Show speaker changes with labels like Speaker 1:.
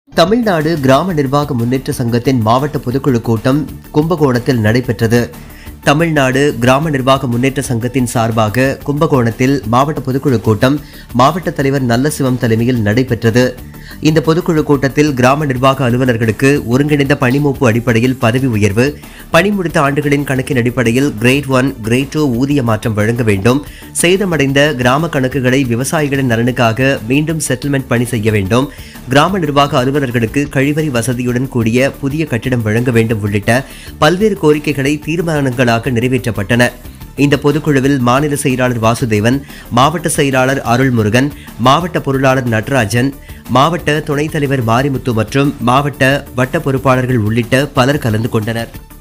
Speaker 1: தமிழ்நாடு கிராம நிர்வாக முன்னேற்ற சங்கத்தின் மாவட்ட பொதுக்குழு கூட்டம் கும்பகோணத்தில் நடைபெற்றது தமிழ்நாடு கிராம நிர்வாக முன்னேற்ற சங்கத்தின் சார்பாக கும்பகோணத்தில் மாவட்ட பொதுக்குழு கூட்டம் மாவட்ட தலைவர் நல்லசிவம் தலைமையில் நடைபெற்றது இந்த பொதுக்குழு கூட்டத்தில் கிராம நிர்வாக அலுவலர்களுக்கு ஒருங்கிணைந்த பணிமூப்பு அடிப்படையில் பதவி உயர்வு பணி முடித்த ஆண்டுகளின் கணக்கின் அடிப்படையில் கிரேட் ஒன் கிரேட் டூ ஊதிய மாற்றம் வழங்க வேண்டும் சேதமடைந்த கிராம கணக்குகளை விவசாயிகளின் நலனுக்காக மீண்டும் செட்டில்மெண்ட் பணி செய்ய வேண்டும் கிராம நிர்வாக அலுவலர்களுக்கு கழிவறை வசதியுடன் கூடிய புதிய கட்டிடம் வழங்க வேண்டும் உள்ளிட்ட பல்வேறு கோரிக்கைகளை தீர்மானங்களாக நிறைவேற்றப்பட்டன இந்த பொதுக்குழுவில் மாநில செயலாளர் வாசுதேவன் மாவட்ட செயலாளர் அருள்முருகன் மாவட்ட பொருளாளர் நடராஜன் மாவட்ட துணைத் தலைவர் மாரிமுத்து மற்றும் மாவட்ட வட்ட பொறுப்பாளர்கள் உள்ளிட்ட பலர் கலந்து கொண்டனர்